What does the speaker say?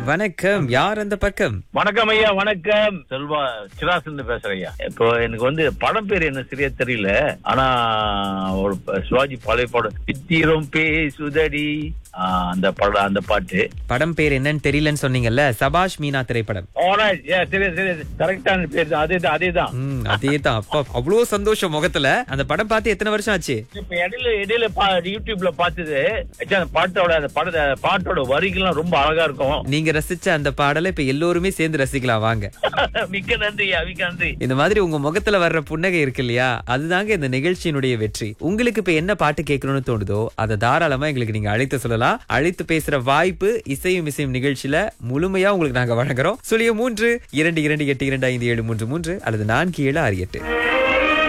வணக்கம் யார் அந்த பக்கம் வணக்கம் ஐயா வணக்கம் செல்வா சிராசன் பேசுறேன் ஐயா இப்போ எனக்கு வந்து படம் பேர் என்ன சரியா தெரியல ஆனா ஒரு ப- சிவாஜி பழைய படம் சித்திரம் பேசுதடி ஆ, அந்த படம் அந்த பாட்டு படம் பேர் என்னன்னு தெரியலன்னு சொன்னீங்கல்ல சபாஷ் மீனா திரைப்படம் Alright, yeah, சரி சரி கரெக்டான பேர் தான் அதே தான் அதே தான் ம் அதேதான் அப்பா அவ்வளவு சந்தோஷம் முகத்துல அந்த படம் பார்த்து எத்தனை வருஷம் ஆச்சு இப்ப இடையில இடையில பா- யூடியூப்ல பார்த்தது actually அந்த பாட்டோட அந்த படத்தை பாட்டோட வரிகள்லாம் ரொம்ப அழகா இருக்கும் நீங்க ரசிச்ச அந்த பாடலை இப்ப எல்லோருமே சேர்ந்து ரசிக்கலாம் வாங்க மிக்க நன்றி ஐயா மிக்க நன்றி இந்த மாதிரி உங்க முகத்துல வர்ற புன்னகை இருக்கு இல்லையா அதுதாங்க இந்த நிகழ்ச்சியினுடைய வெற்றி உங்களுக்கு இப்ப என்ன பாட்டு கேட்கணும்னு தோணுதோ அதை தாராளமா எங்களுக்கு நீங்க அழைத்து சொல்லலாம் அழைத்து பேசுற வாய்ப்பு இசையும் இசையும் நிகழ்ச்சியில முழுமையா உங்களுக்கு நாங்க வழங்குறோம் சுழிய மூன்று இரண்டு இரண்டு எட்டு இரண்டு ஐந்து ஏழு மூன்று மூன்று அல்லது நான்கு ஏழு ஆறு எட்டு